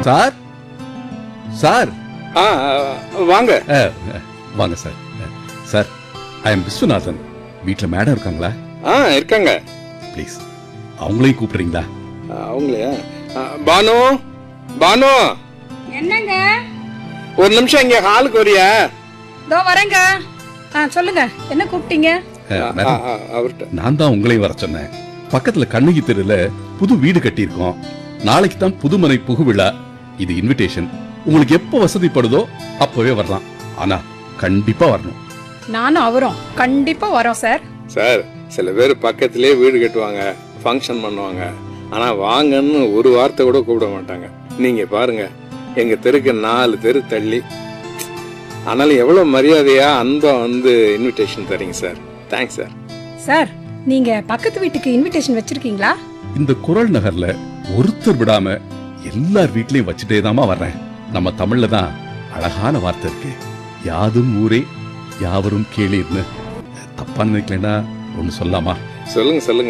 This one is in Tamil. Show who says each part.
Speaker 1: சார் சார்
Speaker 2: ஆ ஆ, வாங்க
Speaker 1: அஹ், அஹ், வாங்க சார் அஹ், சார் ஐ எம் விஸ்வநாதன் வீட்டில் மேடம் இருக்காங்களா
Speaker 2: ஆ இருக்காங்க
Speaker 1: ப்ளீஸ் அவங்களையும் கூப்பிடுறீங்களா
Speaker 2: ஆ, அவங்களையா ஆ, பானு பானு
Speaker 3: என்னங்க
Speaker 2: ஒரு நிமிஷம் இங்க ஹாலுக்கு வரியா
Speaker 3: இதோ வரேங்க ஆ சொல்லுங்க என்ன கூப்பிட்டீங்க
Speaker 1: அஹ்,
Speaker 2: ஆ,
Speaker 1: மேடம்
Speaker 2: ஆ, அவர்ட்ட
Speaker 1: நான் தான் உங்களையும் வர சொன்னேன் பக்கத்துல கண்ணகி தெருல புது வீடு கட்டியிருக்கோம் நாளைக்கு தான் புதுமனை புகுவிழா இது இன்விடேஷன் உங்களுக்கு எப்போ வசதிப்படுதோ அப்பவே வரலாம் ஆனா கண்டிப்பா வரணும்
Speaker 3: நானும் அவரும் கண்டிப்பா வரோம் சார்
Speaker 2: சார் சில பேர் பக்கத்திலே வீடு கட்டுவாங்க ஃபங்க்ஷன் பண்ணுவாங்க ஆனா வாங்கன்னு ஒரு வார்த்தை கூட கூப்பிட மாட்டாங்க நீங்க பாருங்க எங்க தெருக்கு நாலு தெரு தள்ளி ஆனாலும் எவ்வளவு மரியாதையா அன்பா வந்து இன்விடேஷன் தரீங்க சார் தேங்க்ஸ் சார்
Speaker 3: சார் நீங்க பக்கத்து வீட்டுக்கு இன்விடேஷன் வச்சிருக்கீங்களா
Speaker 1: இந்த குரல் நகர்ல ஒருத்தர் விடாம எல்லார் வீட்லயும் வச்சுட்டே தாமா வர்றேன் நம்ம தமிழ்ல தான் அழகான வார்த்தை இருக்கு யாதும் ஊரே யாவரும் கேளீர்னு தப்பா நினைக்கலன்னா ஒன்னு சொல்லாமா
Speaker 2: சொல்லுங்க சொல்லுங்க